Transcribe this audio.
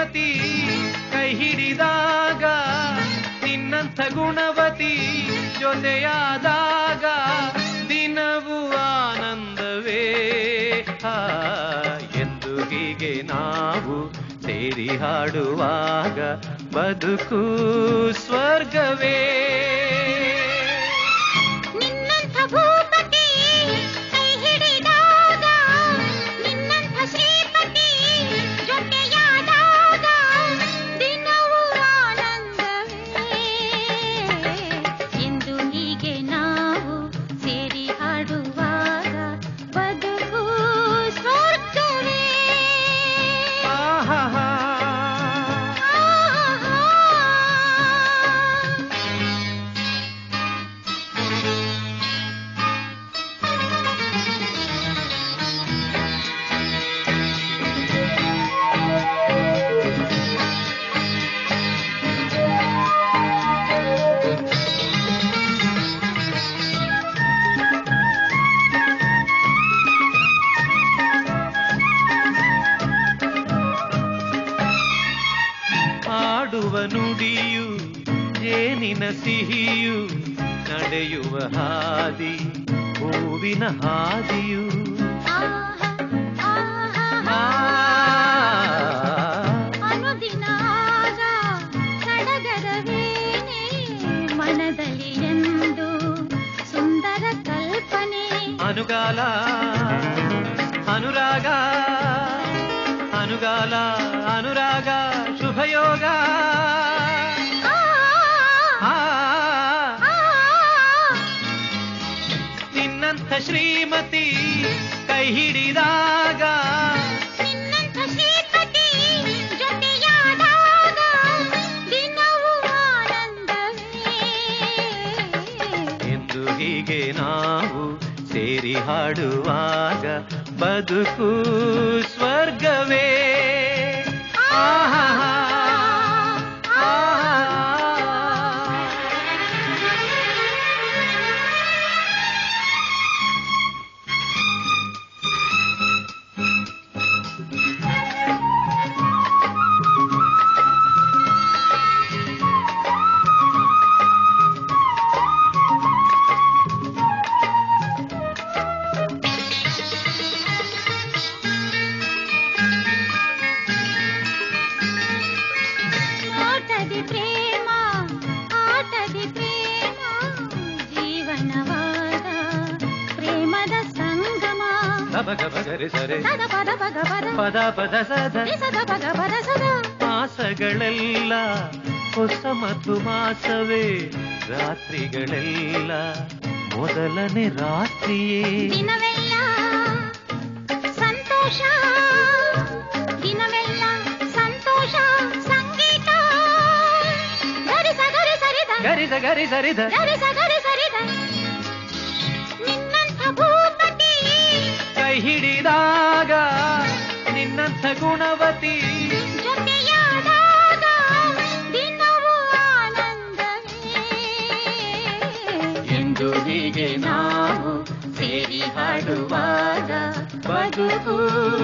ಶ್ರೀಮತಿ ಕೈ ಹಿಡಿದಾಗ ನಿನ್ನಂಥ ಗುಣವತಿ ಜೊತೆಯಾದಾಗ ದಿನವೂ ಆನಂದವೇ ಆ, ಎಂದು ಹೀಗೆ ನಾವು ಸೇರಿ ಹಾಡುವಾಗ ಬದುಕು ಸ್ವರ್ಗವೇ ನಿನ್ನಂಥ ಭೂಪತಿ ಕೈ ಹಿಡಿದಾಗ ನಿನ್ನಂಥ ಶ್ರೀಪತಿ ಜೊತೆಯಾದಾಗ ದಿನವೂ ಆನಂದವೇ ಎಂದು ಹೀಗೆ ನಾವು ಸೇರಿ ಹಾಡುವಾಗ ಬದುಕು ಸ್ವರ್ಗವೇ ಆಹಾಹಾ. ಆಡುವ ನುಡಿಯು ಜೇನಿನ ಸಿಹಿಯು ನಡೆಯುವ ಹಾದಿ ಹೂವಿನ ಹಾದಿಯು ಆಹಾ, ಆಹಾ, ಆ, ಅನುದಿನ ಆಗ ಸಡಗರವೇನೆ ಮನದಲ್ಲಿ ಎಂದು ಸುಂದರ ಕಲ್ಪನೆ ಅನುಗಾಲ ಅನುರಾಗ ಅನುಗಾಲ ಅನುರಾಗ ಶುಭಯೋಗ ಆ, ಆ, ಆ, ನಿನ್ನಂಥ ಶ್ರೀಮತಿ ಕೈ ಹಿಡಿದಾಗ ನಿನ್ನಂಥ ಶ್ರೀಪತಿ ಜೊತೆಯಾದಾಗ ದಿನವೂ ಆನಂದವೇ ಎಂದು ಹೀಗೆ ನಾವು ಸೇರಿ ಹಾಡುವಾಗ ಬದುಕು ಸ್ವರ್ಗವೇ ಆಹಾಹಾ. ಆಹಾಹಾ. ಆಟದಿ ಪ್ರೇಮ ಆಟದಿ ಪ್ರೇಮ ಜೀವನವಾದ ಪ್ರೇಮದ ಸಂಗಮ ಗಬ ಗಬ ಗರಿ ಸರೆ ಸದ ಪದ ಪಗ ಪದ ಪದ ಪದ ಸದ ಸದ ಪಗ ಪದ ಸದ ಮಾಸಗಳೆಲ್ಲ ಹೊಸ ಮಧು ಮಾಸವೇ ರಾತ್ರಿಗಳೆಲ್ಲ ಮೊದಲನೇ ರಾತ್ರಿಯೇ ದಿನವೆಲ್ಲ ಸಂತೋಷ ದಿನವೆಲ್ಲ ಸಂತೋಷ ಸಂಗೀತ ಗರಿಸ ಗರಿ ಸರಿದ ಗರಿದ ಗರಿ ಸರಿದ ಗರಿಸ ಗರಿ ಸರಿದ ನಿನ್ನಂಥ ಭೂಪತಿ ಕೈ ಹಿಡಿದಾಗ ನಿನ್ನಂಥ ಗುಣವತಿ ಜೊತೆಯಾದಾಗ ದಿನವೂ ಆನಂದವೇ ಎಂದು ಹೀಗೆ ನಾವು ಸೇರಿ ಹಾಡುವಾಗ ಬದುಕು